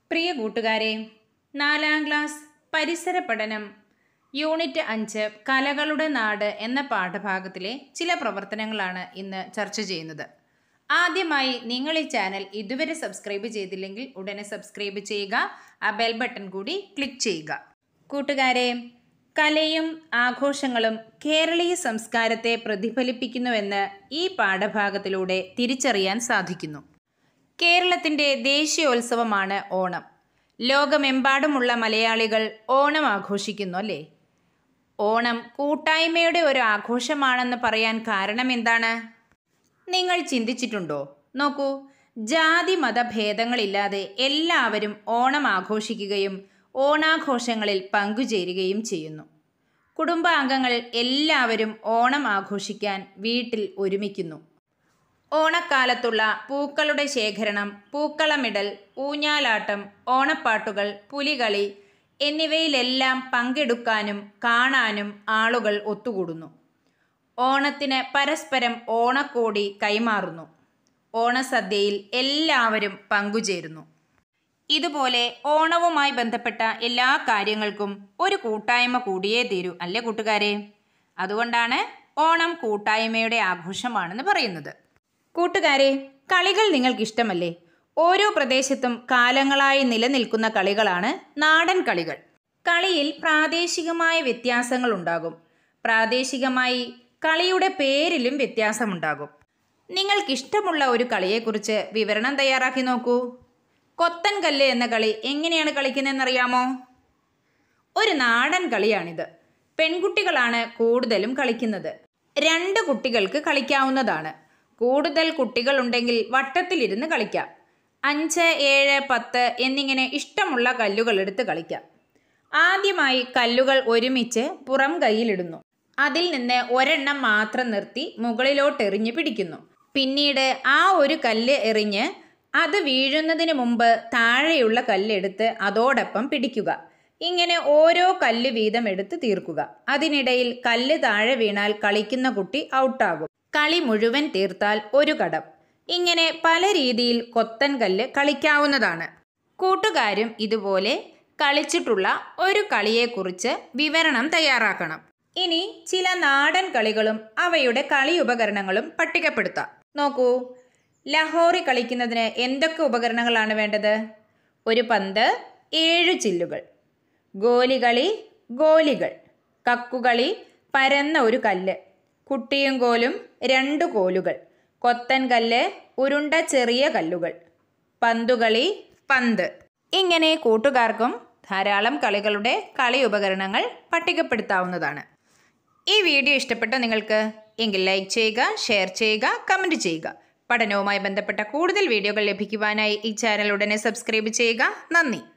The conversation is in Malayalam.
പ്രിയ കൂട്ടുകാരെ നാലാം ക്ലാസ് പരിസര പഠനം യൂണിറ്റ് അഞ്ച് കലകളുടെ നാട് എന്ന പാഠഭാഗത്തിലെ ചില പ്രവർത്തനങ്ങളാണ് ഇന്ന് ചർച്ച ചെയ്യുന്നത് ആദ്യമായി നിങ്ങൾ ഈ ചാനൽ ഇതുവരെ സബ്സ്ക്രൈബ് ചെയ്തില്ലെങ്കിൽ ഉടനെ സബ്സ്ക്രൈബ് ചെയ്യുക ആ ബെൽ ബട്ടൺ കൂടി ക്ലിക്ക് ചെയ്യുക കൂട്ടുകാരെ കലയും ആഘോഷങ്ങളും കേരളീയ സംസ്കാരത്തെ പ്രതിഫലിപ്പിക്കുന്നുവെന്ന് ഈ പാഠഭാഗത്തിലൂടെ തിരിച്ചറിയാൻ സാധിക്കുന്നു കേരളത്തിൻ്റെ ദേശീയോത്സവമാണ് ഓണം ലോകമെമ്പാടുമുള്ള മലയാളികൾ ഓണം ആഘോഷിക്കുന്നു അല്ലേ ഓണം കൂട്ടായ്മയുടെ ഒരു ആഘോഷമാണെന്ന് പറയാൻ കാരണം എന്താണ് നിങ്ങൾ ചിന്തിച്ചിട്ടുണ്ടോ നോക്കൂ ജാതി മതഭേദങ്ങളില്ലാതെ എല്ലാവരും ഓണം ആഘോഷിക്കുകയും ഓണാഘോഷങ്ങളിൽ പങ്കുചേരുകയും ചെയ്യുന്നു കുടുംബാംഗങ്ങൾ എല്ലാവരും ഓണം ആഘോഷിക്കാൻ വീട്ടിൽ ഒരുമിക്കുന്നു ഓണക്കാലത്തുള്ള പൂക്കളുടെ ശേഖരണം പൂക്കളമിടൽ ഊഞ്ഞാലാട്ടം ഓണപ്പാട്ടുകൾ പുലികളി എന്നിവയിലെല്ലാം പങ്കെടുക്കാനും കാണാനും ആളുകൾ ഒത്തുകൂടുന്നു ഓണത്തിന് പരസ്പരം ഓണക്കോടി കൈമാറുന്നു ഓണസദ്യയിൽ എല്ലാവരും പങ്കുചേരുന്നു ഇതുപോലെ ഓണവുമായി ബന്ധപ്പെട്ട എല്ലാ കാര്യങ്ങൾക്കും ഒരു കൂട്ടായ്മ കൂടിയേ തീരൂ അല്ലേ കൂട്ടുകാരെ അതുകൊണ്ടാണ് ഓണം കൂട്ടായ്മയുടെ ആഘോഷമാണെന്ന് പറയുന്നത് കൂട്ടുകാരെ കളികൾ നിങ്ങൾക്ക് ഇഷ്ടമല്ലേ ഓരോ പ്രദേശത്തും കാലങ്ങളായി നിലനിൽക്കുന്ന കളികളാണ് നാടൻ കളികൾ കളിയിൽ പ്രാദേശികമായ വ്യത്യാസങ്ങൾ ഉണ്ടാകും പ്രാദേശികമായി കളിയുടെ പേരിലും വ്യത്യാസമുണ്ടാകും നിങ്ങൾക്കിഷ്ടമുള്ള ഒരു കളിയെക്കുറിച്ച് വിവരണം തയ്യാറാക്കി നോക്കൂ കൊത്തൻ കല്ല് എന്ന കളി എങ്ങനെയാണ് കളിക്കുന്നതെന്നറിയാമോ ഒരു നാടൻ കളിയാണിത് പെൺകുട്ടികളാണ് കൂടുതലും കളിക്കുന്നത് രണ്ട് കുട്ടികൾക്ക് കളിക്കാവുന്നതാണ് കൂടുതൽ കുട്ടികളുണ്ടെങ്കിൽ വട്ടത്തിലിരുന്ന് കളിക്കാം അഞ്ച് ഏഴ് പത്ത് എന്നിങ്ങനെ ഇഷ്ടമുള്ള കല്ലുകൾ എടുത്ത് കളിക്കാം ആദ്യമായി കല്ലുകൾ ഒരുമിച്ച് പുറം കൈയിലിടുന്നു അതിൽ നിന്ന് ഒരെണ്ണം മാത്രം നിർത്തി മുകളിലോട്ട് എറിഞ്ഞ് പിടിക്കുന്നു പിന്നീട് ആ ഒരു കല്ല് എറിഞ്ഞ് അത് വീഴുന്നതിന് മുമ്പ് താഴെയുള്ള കല്ലെടുത്ത് അതോടൊപ്പം പിടിക്കുക ഇങ്ങനെ ഓരോ കല്ല് വീതം എടുത്ത് തീർക്കുക അതിനിടയിൽ കല്ല് താഴെ വീണാൽ കളിക്കുന്ന കുട്ടി ഔട്ടാകും കളി മുഴുവൻ തീർത്താൽ ഒരു കടം ഇങ്ങനെ പല രീതിയിൽ കൊത്തൻ കല്ല് കളിക്കാവുന്നതാണ് കൂട്ടുകാരും ഇതുപോലെ കളിച്ചിട്ടുള്ള ഒരു കളിയെക്കുറിച്ച് വിവരണം തയ്യാറാക്കണം ഇനി ചില നാടൻ കളികളും അവയുടെ കളി ഉപകരണങ്ങളും പട്ടികപ്പെടുത്താം നോക്കൂ ലഹോറി കളിക്കുന്നതിന് എന്തൊക്കെ ഉപകരണങ്ങളാണ് വേണ്ടത് ഒരു പന്ത് ഏഴ് ചില്ലുകൾ ഗോലികളി ഗോലികൾ കക്കുകളി പരന്ന ഒരു കല്ല് കുട്ടിയും കോലും രണ്ട് കോലുകൾ കൊത്തൻ കല്ല് ഉരുണ്ട ചെറിയ കല്ലുകൾ പന്തുകളി പന്ത് ഇങ്ങനെ കൂട്ടുകാർക്കും ധാരാളം കളികളുടെ കളി ഉപകരണങ്ങൾ പട്ടികപ്പെടുത്താവുന്നതാണ് ഈ വീഡിയോ ഇഷ്ടപ്പെട്ട നിങ്ങൾക്ക് എങ്കിൽ ലൈക്ക് ചെയ്യുക ഷെയർ ചെയ്യുക കമൻറ്റ് ചെയ്യുക പഠനവുമായി ബന്ധപ്പെട്ട കൂടുതൽ വീഡിയോകൾ ലഭിക്കുവാനായി ഈ ചാനൽ ഉടനെ സബ്സ്ക്രൈബ് ചെയ്യുക നന്ദി